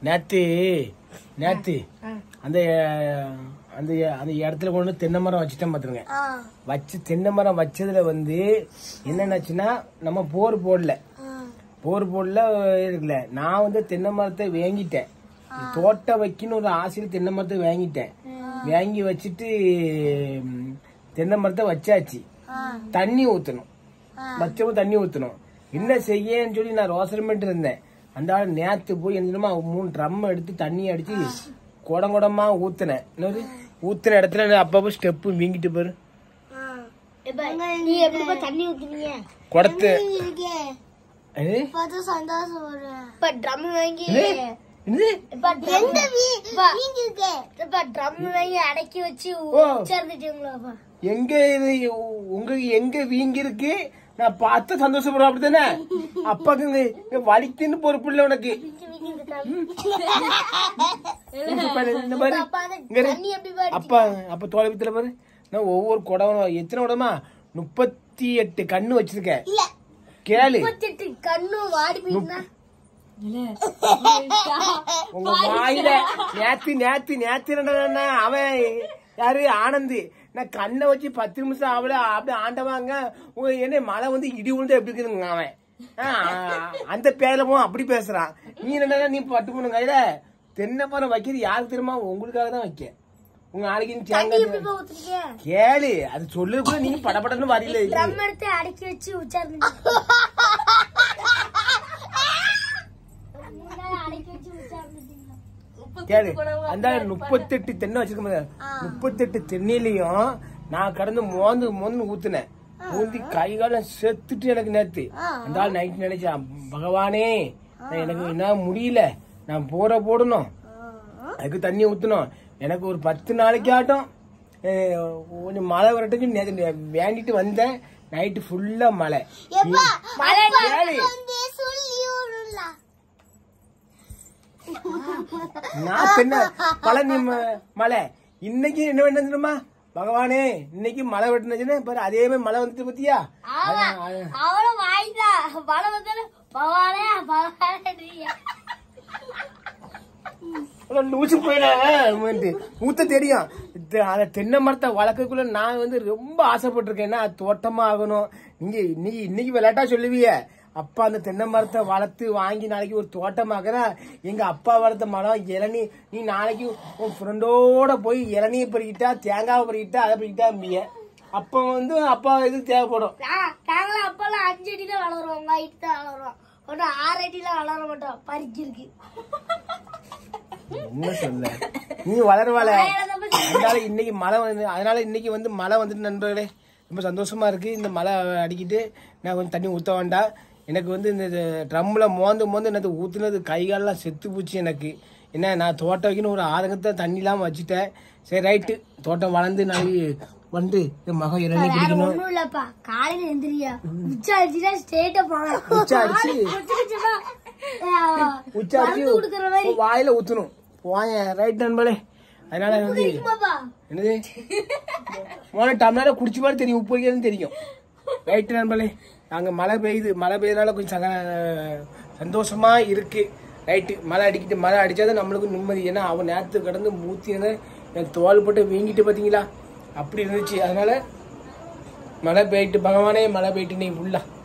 நேத்து நேத்து அந்த அந்த அந்த இடத்துல கொண்டு வந்து தென்னை மரம் வச்சுட்டேன் பாத்துருங்க ஆ வச்சு தென்னை மரம் வச்சதுல வந்து என்னென்னாச்சுன்னா நம்ம போர் போடல ஆ போர் போடல இருக்குல்ல நான் வந்து தென்னை மரத்தை வாங்கிட்டேன் தோட்டம் வைக்கணும் ஒரு ஆசையில் தென்னை மரத்தை வாங்கிட்டேன் வாங்கி வச்சுட்டு ம், தென்னை மரத்தை வச்சாச்சு தண்ணி ஊத்தணும் வச்சவும் தண்ணி ஊத்தணும் என்ன செய்யன்னு சொல்லி நான் ரோசனை பண்ணிட்டு இருந்தேன் அந்த ஆள் நேத்து போய் என்னமா மூணு ட்ரம் எடுத்து தண்ணி அடிச்சு குடம் குடமா ஊத்துனேன் என்னது ஊத்துன இடத்துல நான் அப்பப்போ ஸ்டெப்பு வீங்கிட்டு பாரு எப்ப நீ எப்படிப்பா தண்ணி ஊத்துனீங்க குடத்து இருக்கே என்னது? பார்த்து சந்தோஷம் வரும் இப்ப ட்ரம் வாங்கி என்னது? என்னது? இப்ப எங்க வீங்க இருக்கே இப்ப ட்ரம் வாங்கி அடக்கி வச்சு ஓ. உச்சார்ந்துட்டீங்களாப்பா எங்க இது உ- உங்களுக்கு எங்க வீங்கி இருக்கு நான் பார்த்து சந்தோஷப்படுறேன் அப்படித்தானே அப்பாக்கு இங்க வலிக்குன்னு பொறுப்பு இல்லை உனக்கு இங்க பாரு, இந்த பாரு. அப்பா அந்த இங்க இரு. தண்ணி எப்படி பாரு அப்பா அப்ப தோலபத்துல பாரு நான் ஒவ்வொரு குடம் எத்தனை குடமா முப்பத்தி எட்டு கண்ணு வச்சிருக்கேன் இல்ல கேளு முப்பத்தெட்டு கண்ணும் வாடி போயிட்டுனா உங்க வாயில நேத்து நேத்து நேத்து என்னடா அவன் யாரு ஆனந்த் நான் கண்ணை வச்சு பத்து நிமிஷம் அவள அப்படி ஆண்டவாங்க உங்க என்ன மழை வந்து இடி விழுந்து எப்படி இருக்குதுங்க அவன் ஆ, அந்த பேர்ல போ அப்படி பேசுறான் நீ என்னடா நீ பட்டு போன கையில தென்னை மரம் வைக்கிறது யாருக்கு தெரியுமா உங்களுக்காக தான் வைக்க உங்க நாளைக்கு நீ தேங்காய் எப்படிப்பா ஊத்துறீங்க கேளு அது சொல்லு கூட நீ படபடன்னு வரையில ட்ரம் எடுத்து அடக்கி வச்சு உச்சார்ந்து அடக்கி வச்சு உச்சார்ந்துட்டீங்களா கேளு அந்த முப்பத்தெட்டு தென்னை வச்சிருக்க முப்பத்தெட்டு தென்னையிலையும் நான் கடந்து மோந்து மோந்து ஊத்துனேன் ஊந்தி கை காலம் செத்துட்டு எனக்கு நேத்து அந்த ஆள் நைட் நினைச்சான் பகவானே நான் எனக்கு என்ன முடியல நான் போற போடணும் அதுக்கு தண்ணி ஊத்தணும் எனக்கு ஒரு பத்து நாளைக்கு ஆட்டம் அஹ், கொஞ்சம் மழை வரட்டுக்கு நேத்து வேண்டிட்டு வந்தேன் நைட்டு ஃபுல்லா மழை மழை கேளு நான் பின்ன பழனி ம- மலை இன்னைக்கு என்ன வேணும் தெரியுமா பகவானே இன்னைக்கு மழை வெட்டினுச்சுன்னா பாரு அதே மாதிரி மழை வந்துட்டு பத்தியா அதான், அதான். அவளும் வாய்தா மழை வந்தாலும் பவானே பவானே அவ்வளவு லூசு போயிட ஊத்த தெரியும் இது- அந்த தென்னை மரத்தை வளர்க்கக்குள்ள நான் வந்து ரொம்ப ஆசைப்பட்டிருக்கேன் ஏன்னா அது தோட்டமா ஆகணும் நீங்க இன்னைக்கு இன்னைக்கு விளையாட்டா சொல்லுவீங்க அப்பா அந்த தென்னை மரத்தை வளர்த்து வாங்கி நாளைக்கு ஒரு தோட்டமாக்குறா எங்க அப்பா வளர்த்த மரம் இளநீ நீ நாளைக்கு உன் ஃப்ரெண்டோட போய் இளநியை பறிக்கிட்டா தேங்காவை பறிக்கிட்டா அதை பறிக்கிட்டாம்பிய அப்ப வந்து அப்பா இது தேவைப்படும் நாங்களும் அப்பெல்லாம் அஞ்சு அடியில வளருவோம் ஹைட் தான் வளருவோம் ஒன்னும் ஆறு அடியில வளர மாட்டோம் பறிக்கிருக்கு என்ன சொல்ல நீ வளருவாள அதனால இன்னைக்கு மழை வந்து அதனால இன்னைக்கு வந்து மழை வந்துட்டு நண்பர்களே ரொம்ப சந்தோஷமா இருக்கு இந்த மழை அடிக்கிட்டு நான் கொஞ்சம் தண்ணி ஊத்த வேண்டாம் எனக்கு வந்து இந்த ட்ரம்ல மோந்து மோந்து என்னது ஊத்துனது கை காலெல்லாம் செத்து போச்சு எனக்கு என்ன நான் தோட்டம் வைக்கணும் ஒரு ஆதங்கத்தை தண்ணி இல்லாம வச்சுட்டேன் சரி ரைட்டு தோட்டம் வளர்ந்து நாளைக்கு வந்து இந்த மகம் இறங்கி வேற குடிக்கணும் ஒண்ணும் இல்லப்பா காலையில எந்திரியா உச்சா அடிச்சுட்டா ஸ்ட்ரெயிட்டா போகலாம் உச்சா அடிச்சு குடிச்சுச்சுன்னா, ஆஹ், உச்சா அடிச்சு மருந்து கொடுக்கற மாதிரி வாயில ஊத்தணும் வாய ரைட் நண்பர்களே அதனால வந்து இருக்குமாப்பா? என்னது மோன டம்ளர குடிச்ச மாதிரி தெரியும் உப்பு வைக்கிறதுன்னு தெரியும் ரைட்டு நண்பர்களே நாங்க மழை பெய்யுது மழை பெய்யறதுனால கொஞ்சம் சக- சந்தோஷமா இருக்கு ரைட்டு மழை அடிக்கிட்டு மழை அடிச்சாதான் நம்மளுக்கு நிம்மதி ஏன்னா அவன் நேரத்து கடந்து மூத்தினதை எனக்கு தோல் போட்டு வீங்கிட்டு பாத்தீங்களா அப்படி இருந்துச்சு அதனால மழை பெய்யிட்டு பகவானே மழை பெய்யிட்டு நீ ஃபுல்லா